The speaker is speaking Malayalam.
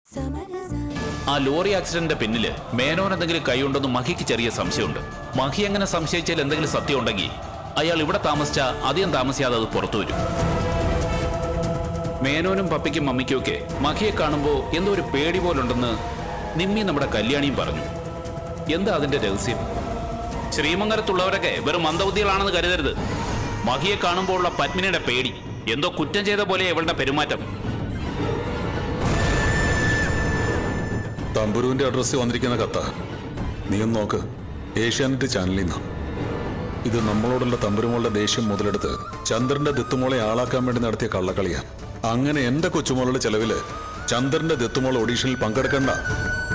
ആ ലോറി ആക്സിഡന്റിന്റെ പിന്നില് മേനോൻ എന്തെങ്കിലും കൈയുണ്ടെന്ന് മഹിക്ക് ചെറിയ സംശയമുണ്ട് മഹി എങ്ങനെ സംശയിച്ചാൽ എന്തെങ്കിലും സത്യം ഉണ്ടെങ്കിൽ അയാൾ ഇവിടെ താമസിച്ച അധികം താമസിയാതെ അത് പുറത്തു വരും മേനോനും പപ്പിക്കും മമ്മിക്കും ഒക്കെ മഹിയെ കാണുമ്പോൾ എന്തോ ഒരു പേടി പോലുണ്ടെന്ന് നിമ്മി നമ്മുടെ കല്യാണിയും പറഞ്ഞു എന്താ അതിന്റെ രഹസ്യം ശ്രീമംഗലത്തുള്ളവരൊക്കെ വെറും മന്ദബുദ്ധികളാണെന്ന് കരുതരുത് മഹിയെ കാണുമ്പോഴുള്ള പത്മിനിയുടെ പേടി എന്തോ കുറ്റം ചെയ്ത പോലെ ഇവളുടെ പെരുമാറ്റം തമ്പുരുവിന്റെ അഡ്രസ്സിൽ വന്നിരിക്കുന്ന കത്ത നീ ഒന്ന് നോക്ക് ഏഷ്യാനെറ്റ് ചാനലിൽ നിന്ന് ഇത് നമ്മളോടുള്ള തമ്പുരുമോളുടെ ദേഷ്യം മുതലെടുത്ത് ചന്ദ്രന്റെ ദത്തുമോളെ ആളാക്കാൻ വേണ്ടി നടത്തിയ കള്ളക്കളിയാ അങ്ങനെ എന്റെ കൊച്ചുമോളുടെ ചെലവില് ചന്ദ്രന്റെ ദത്തുമോൾ ഓഡീഷനിൽ പങ്കെടുക്കണ്ട